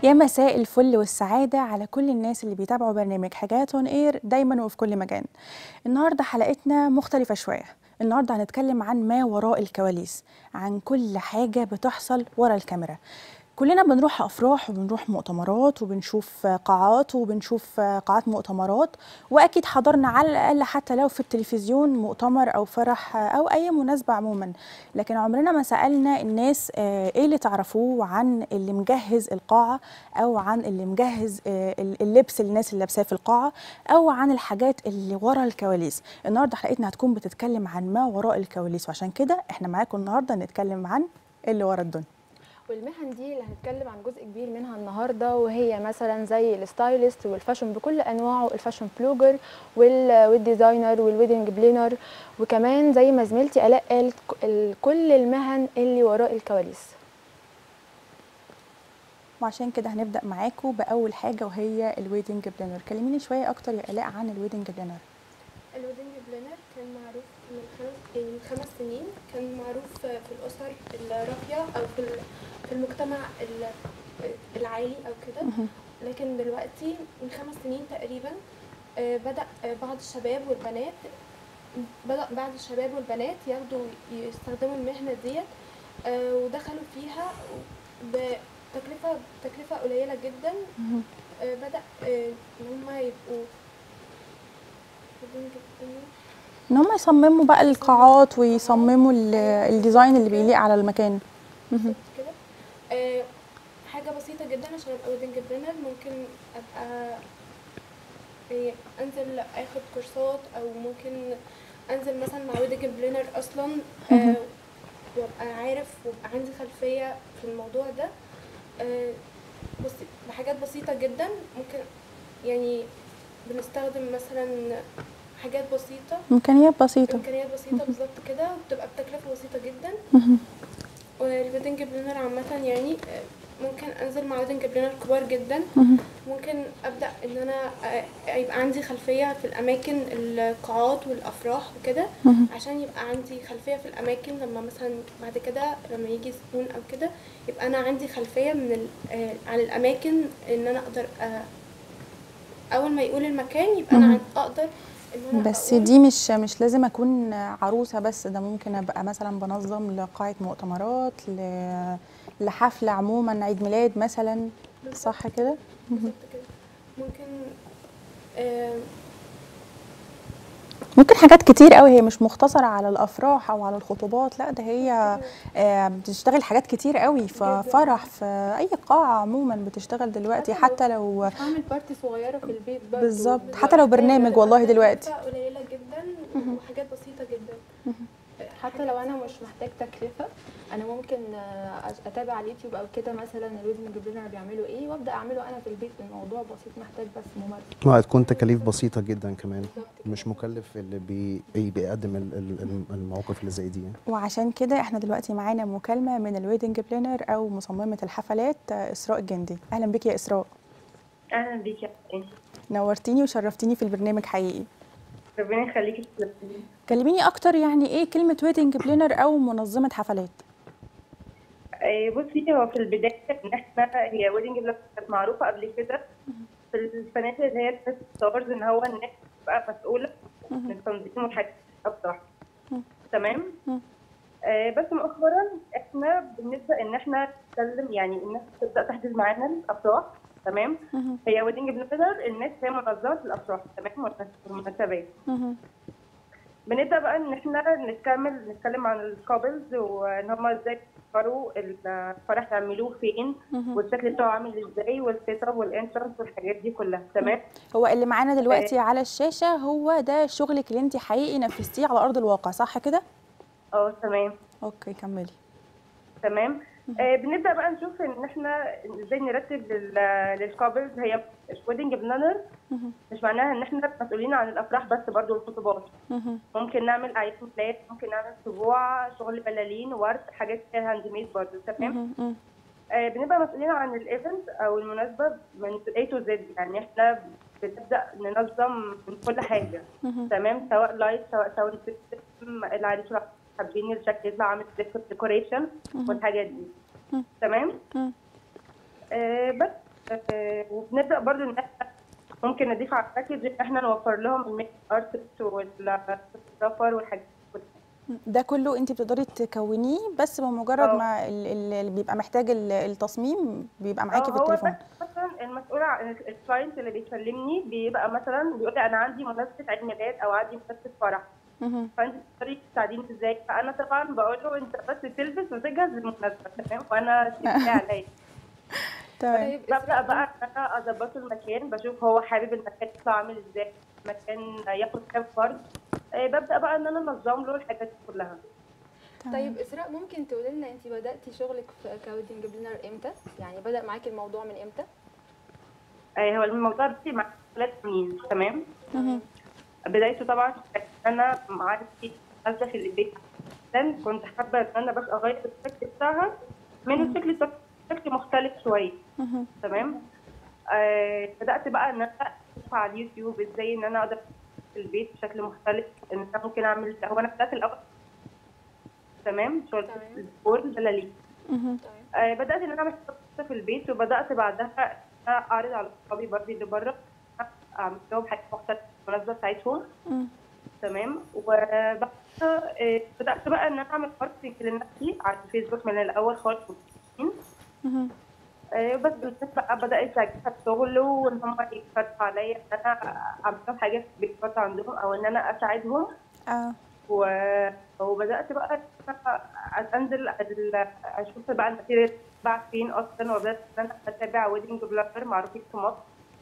يا مساء الفل والسعادة على كل الناس اللي بيتابعوا برنامج حاجات اون اير دايما وفي كل مكان النهاردة حلقتنا مختلفة شوية النهاردة هنتكلم عن ما وراء الكواليس عن كل حاجة بتحصل ورا الكاميرا كلنا بنروح افراح وبنروح مؤتمرات وبنشوف قاعات وبنشوف قاعات مؤتمرات واكيد حضرنا على الاقل حتى لو في التلفزيون مؤتمر او فرح او اي مناسبه عموما لكن عمرنا ما سالنا الناس ايه اللي تعرفوه عن اللي مجهز القاعه او عن اللي مجهز اللبس اللي الناس اللي لابساه في القاعه او عن الحاجات اللي ورا الكواليس النهارده حلقتنا هتكون بتتكلم عن ما وراء الكواليس وعشان كده احنا معاكم النهارده نتكلم عن اللي ورا الدنيا والمهن دي اللي هنتكلم عن جزء كبير منها النهارده وهي مثلا زي الستايلست والفاشن بكل انواعه الفاشن بلوجر والديزاينر والويدنج بلينر وكمان زي ما زميلتي الاء قالت كل المهن اللي وراء الكواليس وعشان كده هنبدا معاكم باول حاجه وهي الويدنج بلانر كلميني شويه اكتر يا الاء عن الويدنج بلانر الويدنج بلانر كان معروف من خمس من خمس سنين كان معروف في الاسر الراقيه او في في المجتمع العالي او كده لكن دلوقتي من خمس سنين تقريبا بدا بعض الشباب والبنات بدا بعض الشباب والبنات ياخدوا يستخدموا المهنه ديت ودخلوا فيها بتكلفه تكلفه قليله جدا بدا ان هم يبقوا ان هم يصمموا بقى القاعات ويصمموا الديزاين اللي بيليق على المكان كده آه حاجه بسيطه جدا عشان ابقى ويدنج بلانر ممكن ابقى آه انزل اخد كورسات او ممكن انزل مثلا مع ويدنج بلانر اصلا آه وابقى عارف وابقى عندي خلفيه في الموضوع ده آه بس بحاجات بسيطه جدا ممكن يعني بنستخدم مثلا حاجات بسيطة إمكانيات بسيطة إمكانيات بسيطة بالظبط كده وبتبقى بتكلفة بسيطة جدا والويدنج بلانر عامة يعني ممكن أنزل مع ويدنج بلانر كبار جدا ممكن أبدأ إن أنا يبقى عندي خلفية في الأماكن القاعات والأفراح وكده عشان يبقى عندي خلفية في الأماكن لما مثلا بعد كده لما يجي زبون أو كده يبقى أنا عندي خلفية من عن الأماكن إن أنا أقدر أول ما يقول المكان يبقى أنا أقدر بس دي مش مش لازم اكون عروسه بس ده ممكن ابقى مثلا بنظم لقاعه مؤتمرات لحفله عموما عيد ميلاد مثلا صح كده بالظبط كده ممكن آه ممكن حاجات كتير قوي هي مش مقتصره على الافراح او على الخطوبات لا ده هي آه بتشتغل حاجات كتير قوي في فرح في اي قاعه عموما بتشتغل دلوقتي حتى لو اعمل بارتي صغيره في البيت بالظبط حتى لو برنامج والله دلوقتي قليله جدا وحاجات بسيطه جدا حتى لو انا مش محتاج تكلفه انا ممكن اتابع على اليوتيوب او كده مثلا الويدنج بلانر بيعملوا ايه وابدا اعمله انا في البيت الموضوع بسيط محتاج بس ممارسه وهتكون تكاليف بسيطه جدا كمان مش مكلف اللي بي بيقدم المواقف اللي زي دي وعشان كده احنا دلوقتي معانا مكالمه من الويدنج بلانر او مصممه الحفلات اسراء الجندي اهلا بك يا اسراء اهلا بيك يا نورتيني وشرفتيني في البرنامج حقيقي ربنا يخليكي كلميني اكتر يعني ايه كلمه ويدنج بلانر او منظمه حفلات بصي هو في البدايه ان احنا هي ويدنج بلانر كانت معروفه قبل كده في الفنانات اللي هي ستارز ان هو الناس تبقى مسؤوله من تنظيم والحاجات افراح تمام آه بس مؤخرا احنا بنبدا ان احنا نتكلم يعني الناس تبدا تحجز معانا الافراح تمام هي ويدنج بلانر الناس هي منظمه الافراح تمام والمناسبات بنبدا بقى ان احنا نكمل نتكلم عن الكابلز وان هم ازاي بيختاروا الفرح يعملوه فين والشكل بتاعه عامل ازاي والسيت اب والانترنس والحاجات دي كلها تمام هو اللي معانا دلوقتي على الشاشه هو ده شغلك اللي انت حقيقي نفذتيه على ارض الواقع صح كده اه تمام اوكي كملي تمام آه بنبدا بقى نشوف ان احنا ازاي نرتب للكابلز هي ويدنج بلانر مش معناها ان احنا مسؤولين عن الافراح بس برضو والخطوبات ممكن نعمل اعياد ميلاد ممكن نعمل اسبوع شغل بلالين ورد حاجات فيها هاند ميد برضو تمام آه بنبقى مسؤولين عن الايفنت او المناسبه من A to Z يعني احنا بنبدا ننظم من كل حاجه تمام سواء لايت سواء ساوند سيستم العريس حابين الشكل يطلع عامل ديكوريشن والحاجات دي تمام آه بس آه، وبنبدا برضو ان احنا ممكن نضيف على الباكج ان احنا نوفر لهم الميك ارتست والفوتوغرافر والحاجات دي كلها. ده كله انت بتقدري تكونيه بس بمجرد اه. ما ال- ال- اللي بيبقى محتاج ال- التصميم بيبقى معاكي في اه، هو التليفون بس مثلا المسؤول عن الكلاينت اللي بيكلمني بيبقى مثلا بيقول لي انا عندي مناسبه عيد ميلاد او عندي مناسبه فرح مهم. فانت تقدري تساعديني ازاي فانا طبعا بقول له انت بس تلبس وتجهز للمناسبه تمام وانا شيء عليا تمام طيب ببدا إسراء، بقى ان انا اظبط المكان بشوف هو حابب المكان يطلع عامل ازاي المكان ياخد كام فرد آه، ببدا بقى ان انا انظم له الحاجات دي كلها تمام. طيب اسراء ممكن تقولي لنا انت بداتي شغلك في كويدنج بلانر امتى يعني بدا معاكي الموضوع من امتى آه، هو الموضوع ده مع ثلاث سنين تمام مهم. بدايته طبعا كانت انا عندي نازله في البيت جدا كنت حابه ان انا بس اغير الشكل بتاعها من الشكل التق- شكل مختلف شويه مهم. تمام آه بدات بقى ان انا اشوف على اليوتيوب ازاي ان انا اقدر في البيت بشكل مختلف ان انا ممكن اعمل هو انا بدات الاول تمام شغل تمام. الديكور دلاليب مهم. تمام آه بدات ان انا اعمل حاجات في البيت وبدات بعدها إن أنا اعرض على اصحابي برضه اللي بره اعمل لهم حاجات مختلفه في المناسبه بتاعتهم مم. تمام وبعد آه، بدات بقى ان انا اعمل ماركتنج لنفسي على الفيسبوك من الاول خالص مهم. آه، بس الناس بقى بدات تعجبها الشغل وان هم يفتحوا عليا ان انا اعمل لهم حاجات في البيت عندهم او ان انا اساعدهم اه و- وبدات بقى إن أنا انزل ال- اشوف بقى الماتيريال بتتباع فين اصلا وبدات ان انا اتابع ويدنج بلانر معروفين في مصر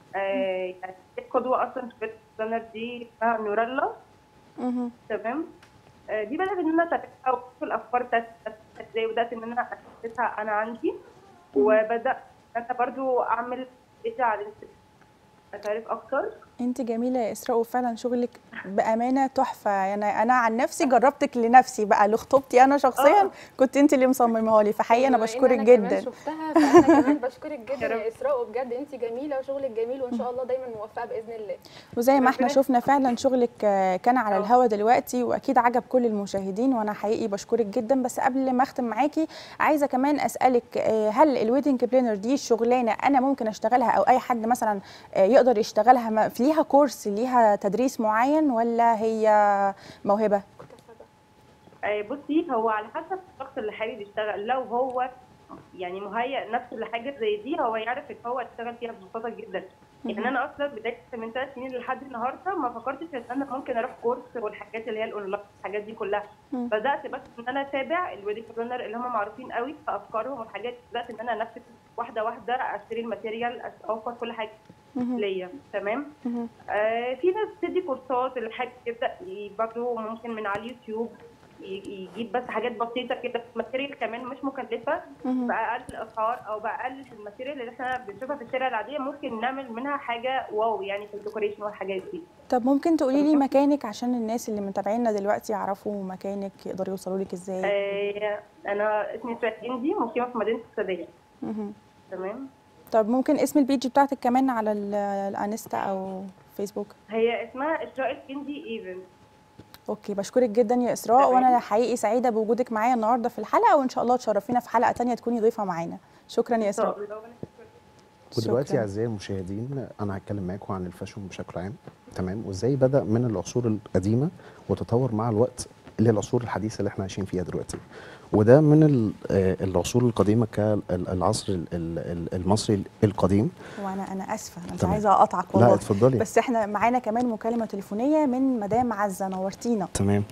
آه، يعني القدوه اصلا في البلانر دي اسمها نوريلا مهم. تمام آه، دي بدات ان انا اتابعها واشوف الافكار بتاعت ازاي بدات ان انا اسسها انا عندي وبدات ان انا برضو اعمل بيج على الانستجرام اتعرف اكتر انت جميله يا اسراء وفعلا شغلك بامانه تحفه يعني انا عن نفسي جربتك لنفسي بقى لخطوبتي انا شخصيا آه. كنت انت اللي مصممها لي فحقيقه انا بما إن بشكرك أنا كمان جدا شفتها فانا كمان بشكرك جدا يا رب. يا اسراء وبجد انت جميله وشغلك جميل وان شاء الله دايما موفقه باذن الله وزي ما احنا ربنا- شفنا فعلا شغلك آه، كان على اه. الهوا دلوقتي واكيد عجب كل المشاهدين وانا حقيقي بشكرك جدا بس قبل ما اختم معاكي عايزه كمان اسالك آه، هل الويدنج بلانر دي شغلانه انا ممكن اشتغلها او اي حد مثلا آه، يقدر يشتغلها ما- في ليها كورس ليها تدريس معين ولا هي موهبه كنت هسألك. آه، بصي هو على حسب الشخص اللي حابب يشتغل لو هو يعني مهيأ نفسه لحاجه زي دي هو يعرف ان هو يشتغل فيها ببساطه جدا يعني انا اصلا بدايه من ثلاث سنين لحد النهارده ما فكرتش ان انا ممكن اروح كورس والحاجات اللي هي الاونلاين الحاجات دي كلها مم. بدات بس ان انا اتابع الويدنج بلانر اللي هم معروفين قوي في افكارهم والحاجات بدات ان انا انفذ واحده واحده اشتري الماتيريال اوفر كل حاجه مهم. ليا تمام مهم. آه في ناس بتدي كورسات اللي حابب يبدا ي- برضه ممكن من على اليوتيوب ي- يجيب بس حاجات بسيطه كده ماتيريال كمان مش مكلفه مهم. باقل الاسعار او باقل الماتيريال اللي احنا بنشوفها في الشارع العاديه ممكن نعمل منها حاجه واو يعني في الديكوريشن والحاجات دي طب ممكن تقولي لي مكانك عشان الناس اللي متابعينا دلوقتي يعرفوا مكانك يقدروا يوصلوا لك ازاي آه انا اسمي سعاد اندي مقيمه في مدينه السعوديه مهم. تمام طب ممكن اسم البيج بتاعتك كمان على ال- الانستا او فيسبوك هي اسمها اسراء الكندي ايفنت اوكي بشكرك جدا يا اسراء تمام. وانا حقيقي سعيده بوجودك معايا النهارده في الحلقه وان شاء الله تشرفينا في حلقه تانية تكوني ضيفه معانا شكرا يا ان شاء اسراء الله ودلوقتي شكراً. اعزائي المشاهدين انا هتكلم معاكم عن الفاشن بشكل عام تمام وازاي بدا من العصور القديمه وتطور مع الوقت للعصور الحديثه اللي احنا عايشين فيها دلوقتي وده من ال- آه، العصور القديمه كالعصر ال- ال- المصري القديم وانا انا اسفه انا مش تمام. عايزه اقطعك لا والله اتفضلي بس احنا معانا كمان مكالمه تليفونيه من مدام عزه نورتينا تمام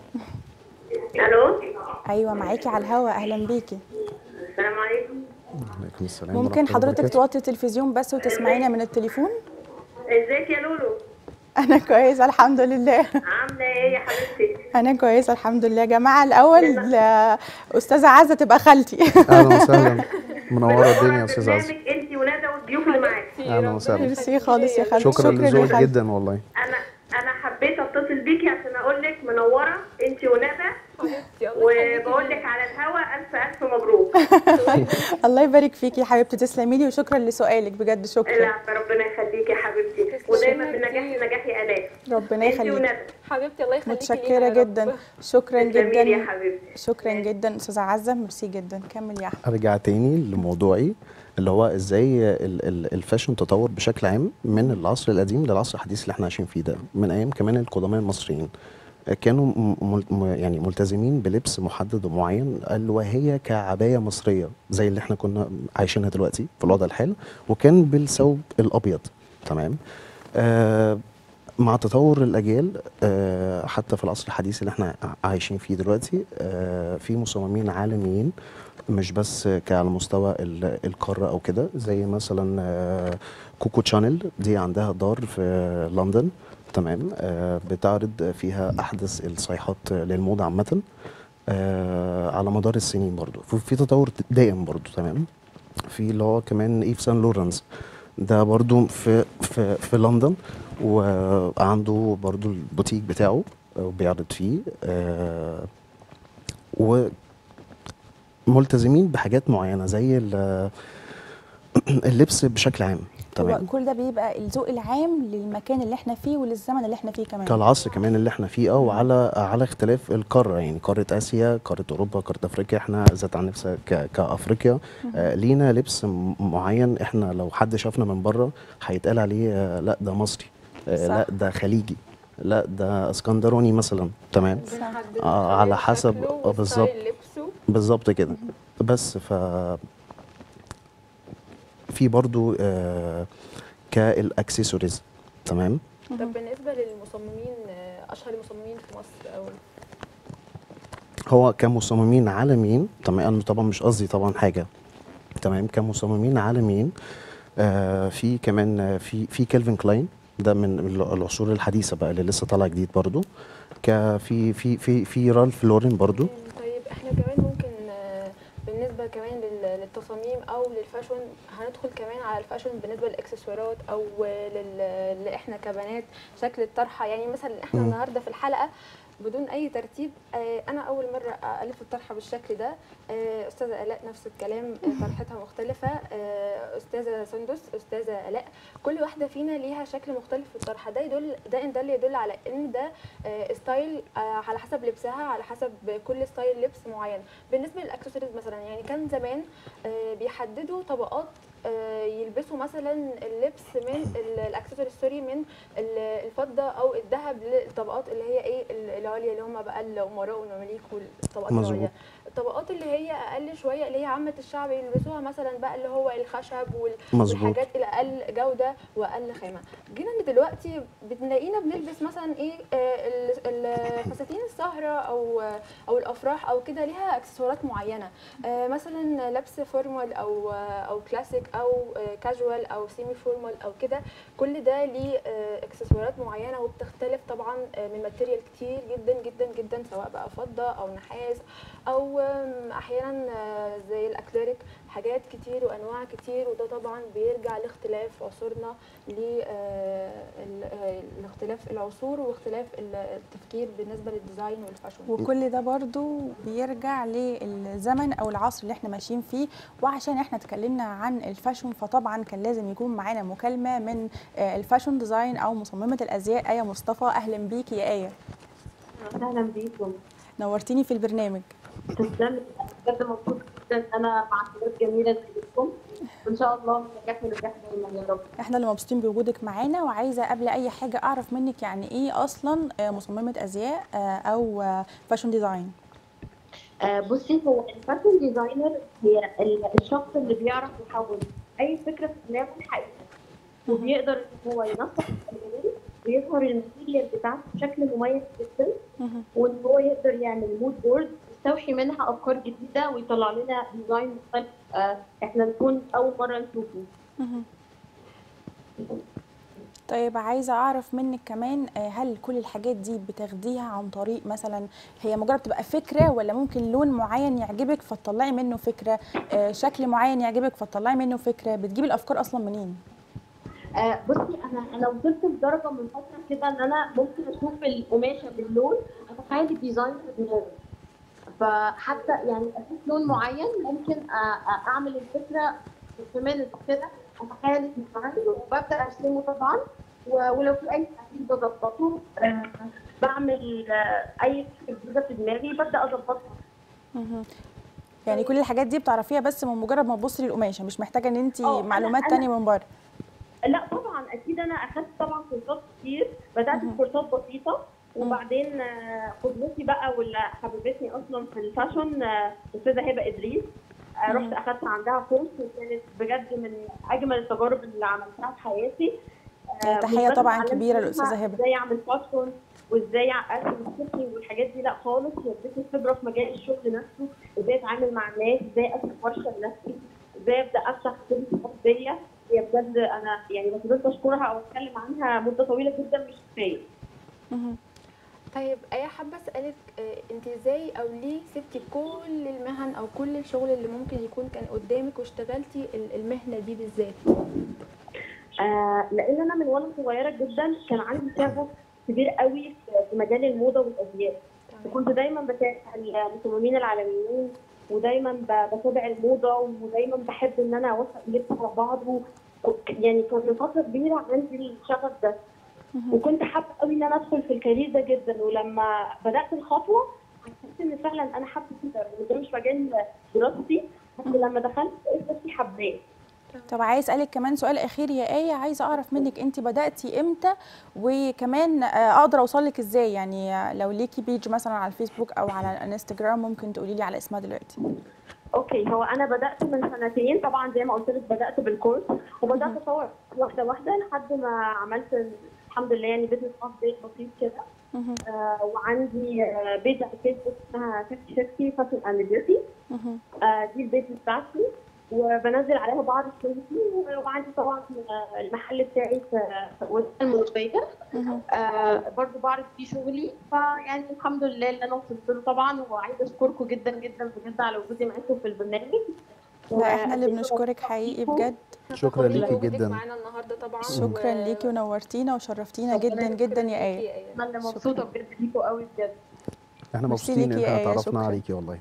الو ايوه معاكي على الهوا اهلا بيكي السلام عليكم عليكم السلام ممكن ورحمة الله حضرتك وبركاته. توطي التلفزيون بس وتسمعينا من التليفون ازيك يا لولو انا كويسه الحمد لله عامله ايه يا حبيبتي انا كويسه الحمد لله يا جماعه الاول آه، استاذه عزه تبقى خالتي اهلا وسهلا منوره الدنيا يا استاذ عزه برنامج انت وندى والضيوف اللي معاكي أهلا ربنا وسهلا. ميرسي يخليكي خالص يا ليا. خالتي. شكرا شكراً يا لذوقك خالتي. جدا والله انا انا حبيت اتصل بيكي عشان اقول لك منوره انت وندى حبيبتي الله يخليكي وبقول ليا. لك على الهوا الف الف مبروك الله يبارك فيكي يا حبيبتي تسلمي لي وشكرا لسؤالك بجد شكرا لا ربنا يخليكي يا حبيبتي تسلمي ودايما كتير. بنجاحي نجاحي الاف ربنا انت يخليكي وندى حبيبتي الله يخليكي متشكره لينا يا رب. جدا شكرا تسلمي لي يا جدا حبيبتي شكرا جدا استاذه عزه ميرسي جدا كمل يا احمد ارجع تاني لموضوعي اللي هو ازاي ال- ال- الفاشن تطور بشكل عام من العصر القديم للعصر الحديث اللي احنا عايشين فيه ده من ايام كمان القدماء المصريين كانوا م- مل- م- يعني ملتزمين بلبس محدد ومعين قال وهي كعبايه مصريه زي اللي احنا كنا عايشينها دلوقتي في الوضع الحالي وكان بالثوب الابيض تمام آه مع تطور الاجيال آه حتى في العصر الحديث اللي احنا ع- عايشين فيه دلوقتي آه في مصممين عالميين مش بس ك- على مستوى ال- القاره او كده زي مثلا آه كوكو تشانل دي عندها دار في لندن تمام آه بتعرض فيها احدث الصيحات للموضه عامه آه على مدار السنين برضو في- في تطور دائم برضو تمام في اللي هو كمان ايف سان لورنس ده برضو في في في لندن وعنده برضو البوتيك بتاعه وبيعرض فيه آه وملتزمين بحاجات معينة زي ال- اللبس بشكل عام هو تمام كل ده بيبقى الذوق العام للمكان اللي احنا فيه وللزمن اللي احنا فيه كمان كالعصر كمان اللي احنا فيه اه وعلى على اختلاف القاره يعني قاره اسيا قاره اوروبا قاره افريقيا احنا ذات عن نفسها ك- كافريقيا آه لينا لبس م- معين احنا لو حد شافنا من بره هيتقال عليه آه لا ده مصري آه صح. لا ده خليجي لا ده اسكندراني مثلا تمام عندنا حد آه، على طريقة حسب- شكله آه، بالظبط. وستايل لبسه بالظبط كده بس ف في برضو آه كالاكسسوارز تمام طب بالنسبه للمصممين آه، اشهر المصممين في مصر او هو كمصممين عالميين تمام انا طبعا مش قصدي طبعا حاجه تمام كمصممين عالميين آه في كمان آه، في في كيلفن كلاين ده من ال- العصور الحديثه بقى اللي لسه طالع جديد برضو كفي في في في رالف لورين برضو طيب احنا كمان ممكن آه، بالنسبه كمان لل- للتصاميم او للفاشون هندخل كمان على الفاشون بالنسبه للاكسسوارات او لل- اللي احنا كبنات شكل الطرحه يعني مثلا احنا مم. النهارده في الحلقه بدون اي ترتيب آه، انا اول مره الف الطرحه بالشكل ده آه، استاذه الاء نفس الكلام آه، طرحتها مختلفه آه، استاذه سندس استاذه الاء كل واحده فينا ليها شكل مختلف في الطرحه ده يدل ده ان ده اللي يدل على ان ده آه، ستايل آه، على حسب لبسها على حسب كل ستايل لبس معين بالنسبه للاكسسوارز مثلا يعني كان زمان آه، بيحددوا طبقات آه، يلبسوا مثلا اللبس من ال- الاكسسوارز سوري من ال- الفضه او الذهب للطبقات اللي هي ايه ال- العليا اللي هم بقى الامراء والمماليك والطبقات مظبوط. العليا الطبقات اللي هي اقل شويه اللي هي عامه الشعب يلبسوها مثلا بقى اللي هو الخشب وال مظبوط والحاجات الاقل جوده واقل خامه جينا ان دلوقتي بنلاقينا بنلبس مثلا ايه آه، ال- ال- فساتين السهره او او الافراح او كده ليها اكسسوارات معينه آه، مثلا لبس فورمال او او كلاسيك او كاجوال او سيمي فورمال او كده كل ده ليه آه، اكسسوارات معينه وبتختلف طبعا آه، من ماتيريال كتير جدا جدا جدا سواء بقى فضه او نحاس او آم، احيانا آه، زي الاكليريك حاجات كتير وانواع كتير وده طبعا بيرجع لاختلاف عصورنا لاختلاف العصور واختلاف ال- التفكير بالنسبه للديزاين والفاشون وكل ده برضو بيرجع للزمن او العصر اللي احنا ماشيين فيه وعشان احنا اتكلمنا عن الفاشون فطبعا كان لازم يكون معانا مكالمه من آه، الفاشون ديزاين او مصممه الازياء ايه مصطفى اهلا بيكي يا ايه اهلا بيكم نورتيني في البرنامج تسلمي بجد مبسوط جدا ان انا مع شباب جميله زيكم وان شاء الله نجاح ونجاح دايما يا رب احنا اللي مبسوطين بوجودك معانا وعايزه قبل اي حاجه اعرف منك يعني ايه اصلا آه، مصممه ازياء آه، او آه، فاشون ديزاين آه بصي هو الفاشن ديزاينر هي ال- الشخص اللي بيعرف يحول اي فكره في دماغه لحقيقه وبيقدر ان هو ينسق الالوان ويظهر الماتيريال بتاعته بشكل مميز جدا مهم. وان هو يقدر يعمل مود بورد يستوحي منها افكار جديده ويطلع لنا ديزاين مختلف آه احنا نكون اول مره نشوفه مهم. طيب عايزه اعرف منك كمان آه، هل كل الحاجات دي بتاخديها عن طريق مثلا هي مجرد تبقى فكره ولا ممكن لون معين يعجبك فتطلعي منه فكره آه، شكل معين يعجبك فتطلعي منه فكره بتجيبي الافكار اصلا منين آه بصي انا انا وصلت لدرجه من فتره كده ان انا ممكن اشوف القماشه باللون اتخيل الديزاين في دماغي فحتى يعني اشوف لون معين ممكن آه، آه، اعمل الفكره في منت كده اتخيل الديزاين وببدا ارسمه طبعا و- ولو في اي تعديل بظبطه آه، بعمل آه، اي فكره جديده في دماغي ببدا اظبطها مهم. يعني كل الحاجات دي بتعرفيها بس من مجرد ما تبصي للقماشه مش محتاجه ان انت اه، أنا- معلومات أنا- تانية من بره لا طبعا اكيد انا اخدت طبعا كورسات كتير بدات بكورسات بسيطه وبعدين آه، قدوتي بقى واللي حببتني اصلا في الفاشن آه، الاستاذه هبه ادريس آه، رحت اخدت عندها كورس وكانت بجد من اجمل التجارب اللي عملتها في حياتي آه، تحية مش بس طبعاً اتعلمت كبيرة منها للأستاذة هبة. ازاي اعمل فاشن وازاي ارسم السيفتي والحاجات دي لا خالص هي ادتني خبره في مجال الشغل نفسه ازاي اتعامل مع الناس ازاي افتح ورشه لنفسي ازاي ابدا افتح بيزنس خاص بيا هي بجد انا يعني ما فضلت اشكرها او اتكلم عنها مده طويله جدا مش كفايه مهم. طيب ايه حابه اسالك آه، انت ازاي او ليه سبتي كل المهن او كل الشغل اللي ممكن يكون كان قدامك واشتغلتي ال- المهنه دي بالذات آه لان انا من وانا صغيره جدا كان عندي شغف كبير قوي في- في مجال الموضه والازياء وكنت دايما بتابع المصممين العالميين ودايما ب- بتابع الموضه ودايما بحب ان انا اوفق اللبس على بعض و- يعني كان من فتره كبيره عندي الشغف ده وكنت حابه قوي ان انا ادخل في الكارير ده جدا ولما بدات الخطوه حسيت ان فعلا انا حابه كده وده مش مجال دراستي بس لما دخلت لقيت نفسي حباه طب عايز اسالك كمان سؤال اخير يا ايه عايزه اعرف منك انت بداتي امتى وكمان آه، اقدر اوصل لك ازاي يعني لو ليكي بيج مثلا على الفيسبوك او على الانستجرام ممكن تقولي لي على اسمها دلوقتي اوكي هو انا بدات من سنتين طبعا زي ما قلت لك بدات بالكورس وبدات اطور واحده واحده لحد ما عملت الحمد لله يعني بيزنس خاص بيا بسيط كده مهم. آه وعندي آه بيج على الفيسبوك اسمها 50 50 فاشن اند بيوتي مهم. آه دي البيج بتاعتي وبنزل عليها بعض شغلي وعندي طبعا آه، المحل بتاعي في في وسط المنوفيه مهم. آه برضو بعرض فيه شغلي فيعني الحمد لله اللي انا وصلت له طبعا وعايزه اشكركم جدا جدا بجد على وجودي معاكم في البرنامج لا احنا اللي وقد إيه بنشكرك مبسوطة حقيقي بيكم. بجد شكرا فخورين ليكي بوجودك جدا معانا النهارده طبعا شكرا و- ليكي ونورتينا وشرفتينا جدا جدا يا ايه انا اللي مبسوطه بجد بيكم قوي بجد احنا ميرسي مبسوطين ان ليكي يا احنا آية، تعرفنا شكراً. عليكي والله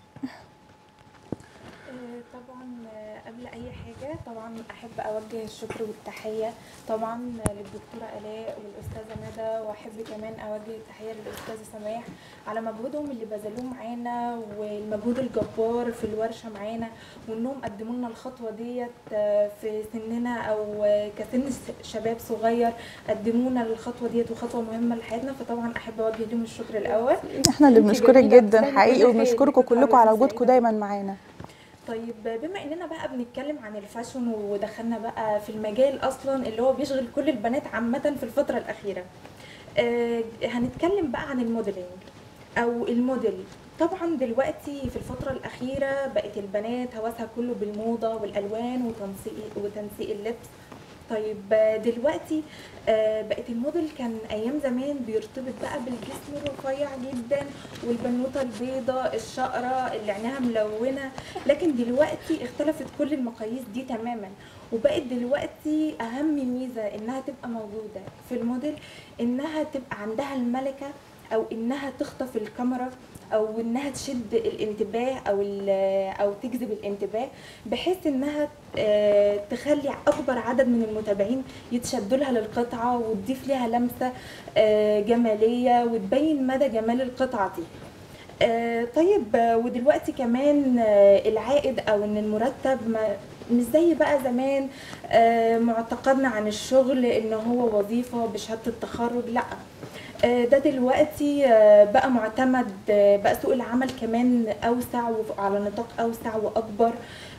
آه، طبعا آه، قبل اي حاجه طبعا احب اوجه الشكر والتحيه طبعا للدكتوره الاء والاستاذه ندى واحب كمان اوجه التحيه للاستاذه سماح على مجهودهم اللي بذلوه معانا والمجهود الجبار في الورشه معانا وانهم قدموا لنا الخطوه ديت آه، في سننا او آه، كسن س- شباب صغير قدمونا الخطوه ديت وخطوه مهمه لحياتنا فطبعا احب اوجه لهم الشكر الاول احنا اللي انتي بنشكرك جميلة جدا بجد، حقيقي كل خير وبنشكركم ليكي كلكم طبعاً، على وجودكم سعيدة. دايما معانا طيب بما اننا بقى بنتكلم عن الفاشن ودخلنا بقى في المجال اصلا اللي هو بيشغل كل البنات عامه في الفتره الاخيره آه هنتكلم بقى عن الموديلنج او الموديل طبعا دلوقتي في الفترة الأخيرة بقت البنات هوسها كله بالموضة والألوان وتنسيق وتنسيق اللبس طيب آه، دلوقتي آه، بقت الموديل كان أيام زمان بيرتبط بقى بالجسم الرفيع جدا والبنوتة البيضة الشقرة اللي عينها ملونة لكن دلوقتي اختلفت كل المقاييس دي تماما وبقت دلوقتي أهم ميزة إنها تبقى موجودة في الموديل إنها تبقى عندها الملكة أو إنها تخطف الكاميرا او انها تشد الانتباه او ال- او تجذب الانتباه بحيث انها آه، تخلي اكبر عدد من المتابعين يتشدوا لها للقطعه وتضيف لها لمسه آه، جماليه وتبين مدى جمال القطعه دي آه، طيب آه، ودلوقتي كمان آه، العائد او ان المرتب ما مش زي بقى زمان آه، معتقدنا عن الشغل ان هو وظيفه بشهاده التخرج لا آه، ده دلوقتي آه، بقى معتمد آه، بقى سوق العمل كمان اوسع وعلى نطاق اوسع واكبر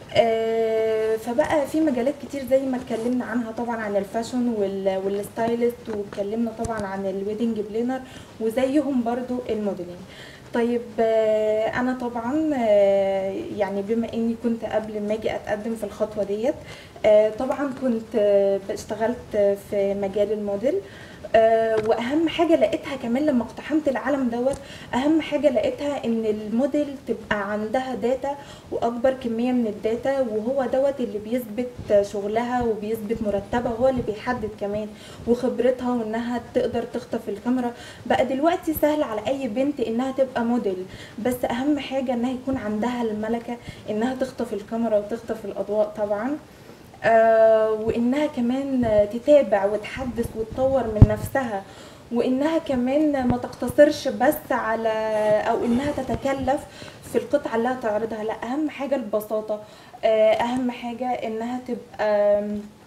آه، فبقى في مجالات كتير زي ما اتكلمنا عنها طبعا عن الفاشن وال- والستايلست واتكلمنا طبعا عن الويدنج بلينر وزيهم برضو الموديلنج طيب آه، انا طبعا آه، يعني بما اني كنت قبل ما اجي اتقدم في الخطوه ديت آه، طبعا كنت آه، اشتغلت في مجال الموديل آه، واهم حاجه لقيتها كمان لما اقتحمت العالم دوت اهم حاجه لقيتها ان الموديل تبقى عندها داتا واكبر كميه من الداتا وهو دوت اللي بيثبت شغلها وبيثبت مرتبها هو اللي بيحدد كمان وخبرتها وانها تقدر تخطف الكاميرا بقى دلوقتي سهل على اي بنت انها تبقى موديل بس اهم حاجه انها يكون عندها الملكه انها تخطف الكاميرا وتخطف الاضواء طبعا آه، وانها كمان آه، تتابع وتحدث وتطور من نفسها وانها كمان ما تقتصرش بس على او انها تتكلف في القطعه اللي هتعرضها لا اهم حاجه البساطه آه، اهم حاجه انها تبقى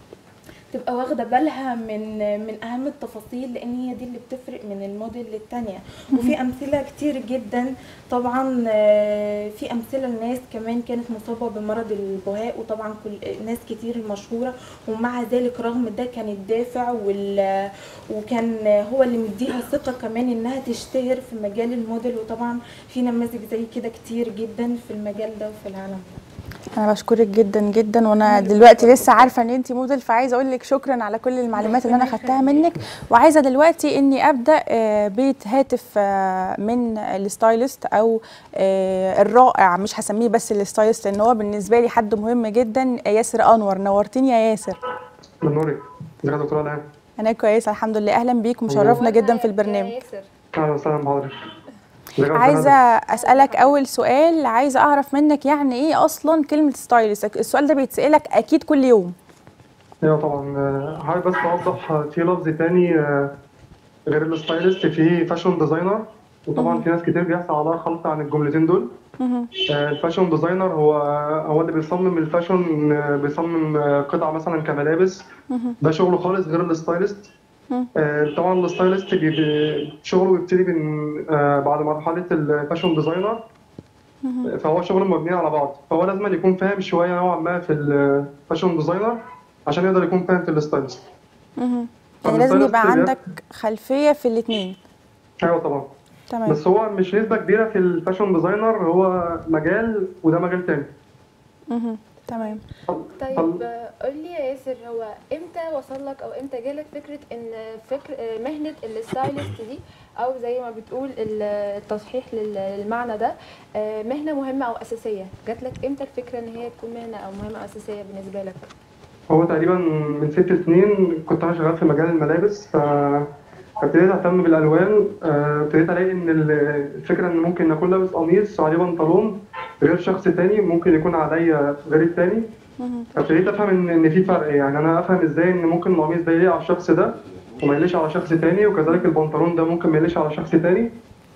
تبقى واخده بالها من من اهم التفاصيل لان هي دي اللي بتفرق من الموديل للتانية وفي امثله كتير جدا طبعا آه، في امثله لناس كمان كانت مصابه بمرض البهاء وطبعا كل ناس كتير مشهوره ومع ذلك رغم ده كان الدافع وال وكان هو اللي مديها ثقه كمان انها تشتهر في مجال الموديل وطبعا في نماذج زي كده كتير جدا في المجال ده وفي العالم انا بشكرك جدا جدا وانا دلوقتي لسه عارفه ان انت موديل فعايزه اقول لك شكرا على كل المعلومات اللي انا خدتها منك وعايزه دلوقتي اني ابدا آه، بيت هاتف آه، من الستايلست او آه، الرائع مش هسميه بس الستايلست لان هو بالنسبه لي حد مهم جدا ياسر انور نورتني يا ياسر من نورك ازيك يا دكتوره الهام انا كويسه الحمد لله اهلا بيك مشرفنا جدا في البرنامج اهلا وسهلا بحضرتك ازيك يا عايزه دكتورة اسالك اول سؤال عايزه اعرف منك يعني ايه اصلا كلمه ستايلست السؤال ده بيتسالك اكيد كل يوم ايوه طبعا آه، حابب بس اوضح آه، في لفظ تاني آه، غير الستايلست في فاشن ديزاينر وطبعا في ناس كتير بيحصل عليها خلط عن الجملتين دول مهم. آه، الفاشن ديزاينر هو هو اللي بيصمم الفاشن آه، بيصمم آه، قطع مثلا كملابس مهم. ده شغله خالص غير الستايلست مم. آه، طبعا الستايلست بي- بي- شغله بيبتدي من آه، بعد مرحله الفاشن ديزاينر مهم. فهو شغل مبنيين على بعض فهو لازم يكون فاهم شويه نوعا ما في الفاشن ديزاينر عشان يقدر يكون فاهم في الستايلست مهم. طب يعني لازم يبقى الستايلست عندك خلفيه في الاثنين ايوه طبعا تمام بس هو مش نسبه كبيره في الفاشن ديزاينر هو مجال وده مجال تاني مهم. تمام طيب طب- آه، قول لي يا ياسر هو امتى وصل لك او امتى جالك فكره ان فكر آه، مهنه الستايلست دي او زي ما بتقول ال- التصحيح لل- للمعنى ده آه، مهنه مهمه او اساسيه جات لك امتى الفكره ان هي تكون مهنه او مهمه أو اساسيه بالنسبه لك هو تقريبا من ست سنين كنت انا شغال في مجال الملابس ف فابتديت اهتم بالالوان آه، ابتديت الاقي ان ال- الفكره ان ممكن اكون لابس قميص وعليه بنطلون غير شخص تاني ممكن يكون عليا غير التاني مهم. فابتديت افهم ان ان في فرق يعني انا افهم ازاي ان ممكن القميص ده يليق على الشخص ده وما يليقش على شخص تاني وكذلك البنطلون ده ممكن ما يليقش على شخص تاني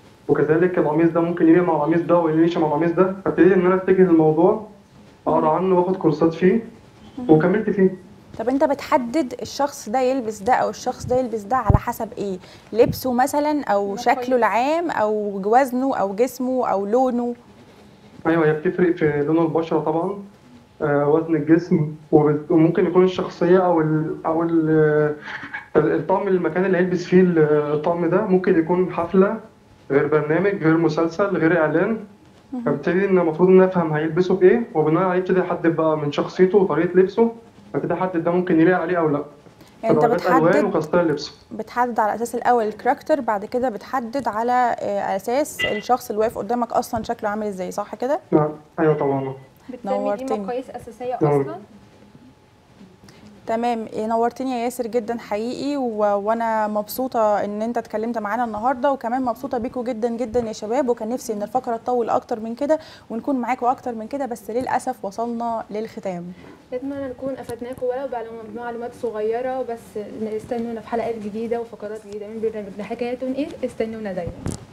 وكذلك القميص ده ممكن يليق مع القميص ده وما يليقش مع القميص ده فابتديت ان انا اتجه للموضوع اقرا عنه واخد كورسات فيه وكملت فيه طب انت بتحدد الشخص ده يلبس ده او الشخص ده يلبس ده على حسب ايه لبسه مثلا او مقاييس. شكله العام او وزنه او جسمه او لونه ايوه هي بتفرق في لون البشره طبعا آه، وزن الجسم وبت- وممكن يكون الشخصيه او ال او ال الطقم المكان اللي هيلبس فيه ال- الطقم ده ممكن يكون حفله غير برنامج غير مسلسل غير اعلان فبالتالي ان المفروض ان افهم هيلبسه في ايه وبناء عليه ابتدي احدد بقى من شخصيته وطريقه لبسه ابتدي احدد ده ممكن يليق عليه او لا يعني انت فدرجات الوان بتحدد وخاصه لبسه بتحدد على اساس الاول الكاركتر بعد كده بتحدد على آه، اساس الشخص اللي واقف قدامك اصلا شكله عامل ازاي صح كده نعم ايوه طبعا بتسمي دي نورتني. مقاييس اساسيه نور. اصلا تمام إيه، نورتني يا ياسر جدا حقيقي و... وانا مبسوطه ان انت اتكلمت معانا النهارده وكمان مبسوطه بيكم جدا جدا يا شباب وكان نفسي ان الفقره تطول اكتر من كده ونكون معاكم اكتر من كده بس للاسف وصلنا للختام نتمنى نكون افدناكم ولو بعلوم- بمعلومات صغيره بس استنونا في حلقات جديده وفقرات جديده من برنامجنا حكايه ايه استنونا دايما